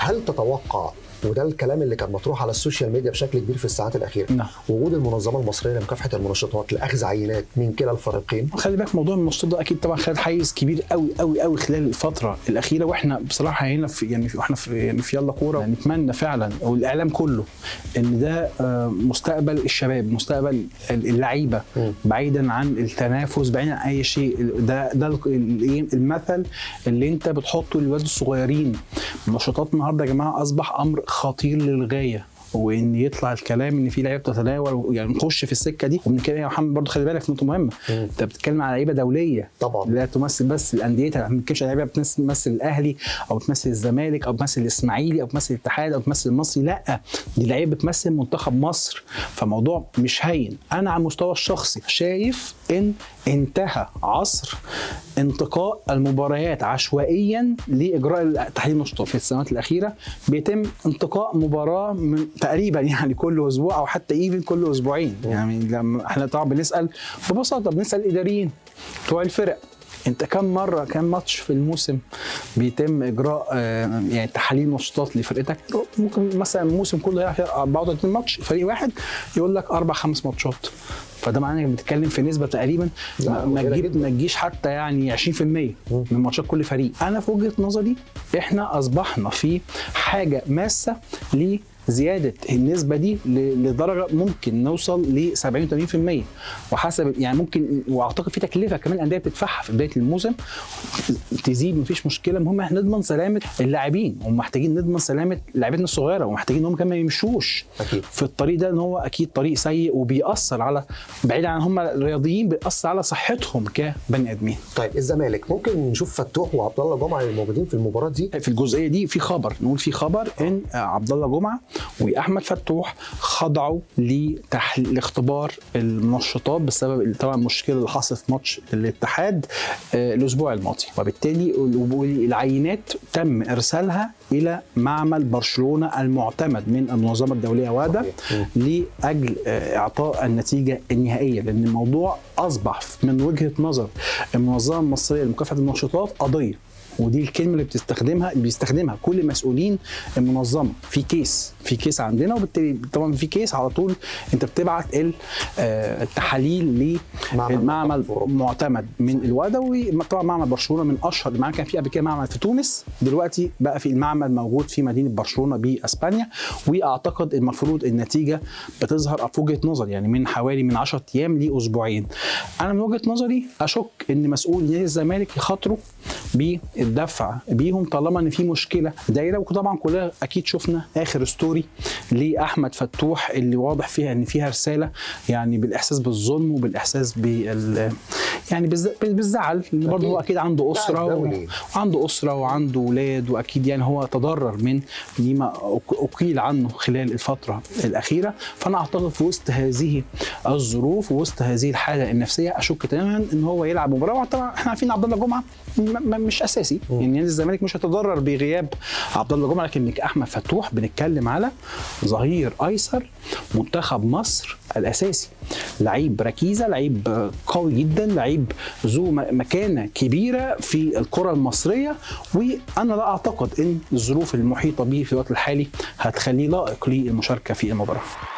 هل تتوقع وده الكلام اللي كان مطروح على السوشيال ميديا بشكل كبير في الساعات الاخيره نعم. وجود المنظمه المصريه لمكافحه المنشطات لاخذ عينات من كلا الفريقين خلي بالك موضوع المنشطات ده اكيد طبعا خد حيز كبير قوي قوي قوي خلال الفتره الاخيره واحنا بصراحه هنا في يعني واحنا في يعني في يلا كوره نتمنى فعلا والاعلام كله ان ده آه، مستقبل الشباب مستقبل اللعيبه مم. بعيدا عن التنافس بعيدا عن اي شيء ده ده ال- الايه المثل اللي انت بتحطه للولاد الصغيرين النشاطات النهارده يا جماعه اصبح امر خطير للغايه وان يطلع الكلام ان في لعيبه بتتناول يعني نخش في السكه دي وبنتكلم يا محمد برضه خلي بالك في نقطه مهمه مم. انت بتتكلم على لعيبه دوليه طبعا لا تمثل بس الانديتها ما بنتكلمش على لعيبه بتمثل الاهلي او بتمثل الزمالك او بتمثل الاسماعيلي او بتمثل الاتحاد او بتمثل المصري لا دي لعيبه بتمثل منتخب مصر فموضوع مش هين انا على المستوى الشخصي شايف ان انتهى عصر انتقاء المباريات عشوائيا لاجراء تحليل النشاطات في السنوات الاخيره بيتم انتقاء مباراه من تقريبا يعني كل اسبوع او حتى ايفن كل اسبوعين يعني لما احنا طبعا بنسال ببساطه بنسال الاداريين بتوع الفرق انت كم مره كم ماتش في الموسم بيتم اجراء آه، يعني تحاليل نشاطات لفرقتك ممكن مثلا الموسم كله يحصل 34 ماتش فريق واحد يقول لك اربع خمس ماتشات فده معناه انك بتتكلم في نسبه تقريبا لا، ما- ما قليلة تجيب جدا. ما تجيش حتى يعني 20% من ماتشات كل فريق انا في وجهه نظري احنا اصبحنا في حاجه ماسه لزياده النسبه دي ل- لدرجه ممكن نوصل ل 70 80% وحسب يعني ممكن واعتقد في تكلفه كمان الانديه بتدفعها في بدايه الموسم تزيد مفيش مشكله المهم احنا نضمن سلامه اللاعبين ومحتاجين نضمن سلامه لاعبتنا الصغيره ومحتاجين ان هم كمان ما يمشوش اكيد في الطريق ده ان هو اكيد طريق سيء وبيأثر على بعيد عن هم الرياضيين بيأثر على صحتهم كبني ادمين طيب الزمالك ممكن نشوف فتوح وعبد الله جمعه الموجودين في المباراه دي في الجزئيه دي في خبر نقول في خبر ان عبد الله جمعه واحمد فتوح خضعوا لتح... لاختبار المنشطات بسبب طبعا المشكله اللي حصلت في ماتش الاتحاد آه، الاسبوع الماضي وبالتالي العينات تم ارسالها الى معمل برشلونه المعتمد من المنظمه الدوليه وادا صحيح. لاجل آه، اعطاء النتيجه النهائيه لان الموضوع اصبح من وجهه نظر المنظمه المصريه لمكافحه المنشطات قضيه ودي الكلمه اللي بتستخدمها بيستخدمها كل مسؤولين المنظمه في كيس في كيس عندنا وبالتالي طبعا في كيس على طول انت بتبعت ال- آه، التحاليل معمل لمعمل في أوروبا. معتمد من الوادا وطبعا معمل برشلونه من اشهر معمل كان في قبل كده معمل في تونس دلوقتي بقى في المعمل موجود في مدينه برشلونه باسبانيا واعتقد المفروض النتيجه بتظهر في وجهه نظر يعني من حوالي من 10 ايام لاسبوعين انا من وجهه نظري اشك ان مسؤول نادي الزمالك يخاطروا بالدفع بيهم طالما ان في مشكله دايره وطبعا كلنا اكيد شفنا اخر ستوري لاحمد فتوح اللي واضح فيها ان فيها رساله يعني بالاحساس بالظلم وبالاحساس بال يعني بالز- بالزعل لان برضه هو اكيد عنده اسره و... دولي. وعنده اسره وعنده اولاد واكيد يعني هو تضرر من لما أق- اقيل عنه خلال الفتره الاخيره فانا اعتقد في وسط هذه الظروف ووسط هذه الحاله النفسيه اشك تماما ان هو يلعب مباراه طبعا احنا عارفين عبد الله جمعه م- م- مش اساسي يعني نادي الزمالك مش هيتضرر بغياب عبد الله جمعه لكن احمد فتوح بنتكلم على ظهير ايسر منتخب مصر الاساسي لعيب ركيزه لعيب قوي جدا لعيب ذو م- مكانه كبيره في الكره المصريه وانا لا اعتقد ان الظروف المحيطه به في الوقت الحالي هتخليه لائق للمشاركه في المباراه